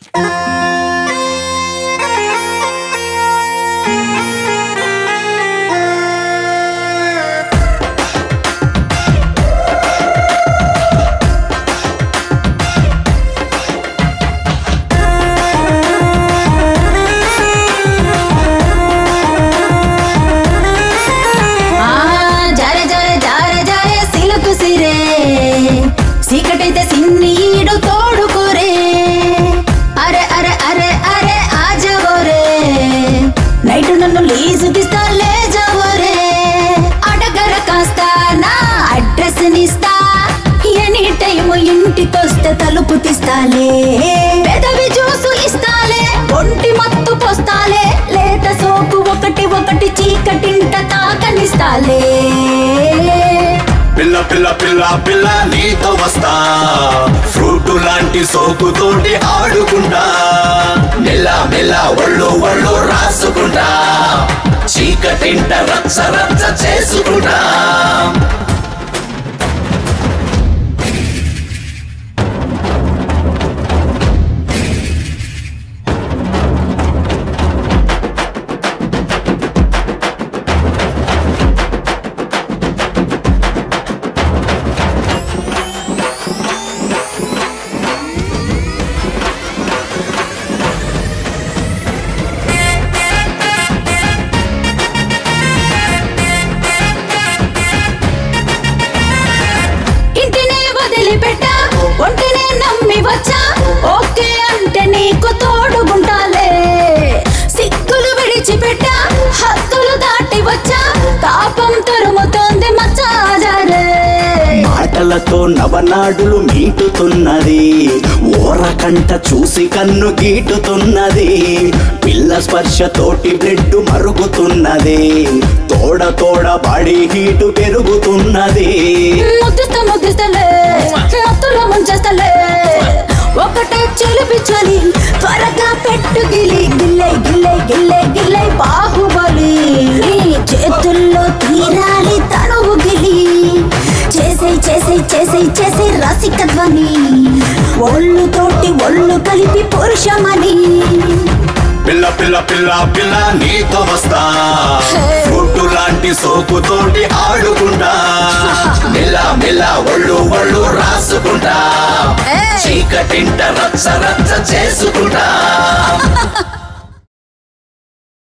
ఆ జారే జారే జారే జారే సిలుకు సిరే సీకటైతే సిన్ని ఈడు తోడుకోరే అరే అరే అరే అరే ఆజవోరే నైట్ నన్ను లీజుకిస్తా లేజవోరే అడగర కాస్త నా అడ్రస్ నిస్తా ఎనీ టైం ఇంటికొస్తే తలుపు తీస్తాలే పెదవి జ్యూసు ఇస్తాలే ఒంటి మత్తు పోస్తాలే లేత సోపు ఒకటి ఒకటి చీకటింట తాకనిస్తాలే పిల్ల పిల్ల పిల్ల పిల్ల నీతో వస్తా ఫ్రూట్ లాంటి సోకుతోటి ఆడుకుంటా మెల్ల మెల్ల ఒళ్ళు ఒళ్ళు రాసుకుంటా చీకటింట రచ్చ రచ్చ చేసుకుంటా ఇంటినే వదిలిపెట్టా ఒంటినే నమ్మి వచ్చా ఓకే అంటే నీకు తోడుగుంటాలే సిక్కులు విడిచిపెట్టా హద్దులు దాటి వచ్చా తాపం తరుముతోంది మచ్చాజారే మాటలతో నవనాడులు మీటుతున్నది ఓరకంట చూసి కన్ను గీటుతున్నది పిల్ల స్పర్శతోటి బ్రెడ్ మరుగుతున్నది తోడ తోడ బాడీ హీటు పెరుగుతున్నది ముద్దిస్తా ముద్దిస్తలే మత్తులో ముంచేస్తలే ఒకటే చిలిపిచ్చని త్వరగా పెట్టు గిలి గిల్లే గిల్లే గిల్లే గిల్లే బాహుబలి నీ చేతుల్లో తీరాలి తనువు గిలి చేసే చేసే చేసే చేసే రసికత్వని ఒళ్ళు తోటి ఒళ్ళు కలిపి పురుషమని పిల్ల పిల్ల పిల్ల పిల్ల నీతో వస్తా ఫ్రూట్ లాంటి సోకుతోటి ఆడుకుంటా మెల్ల మెల్ల ఒళ్ళు ఒళ్ళు రాసుకుంటా ఏయ్! చీకటింట రచ్చ రచ్చ చేసుకుంటా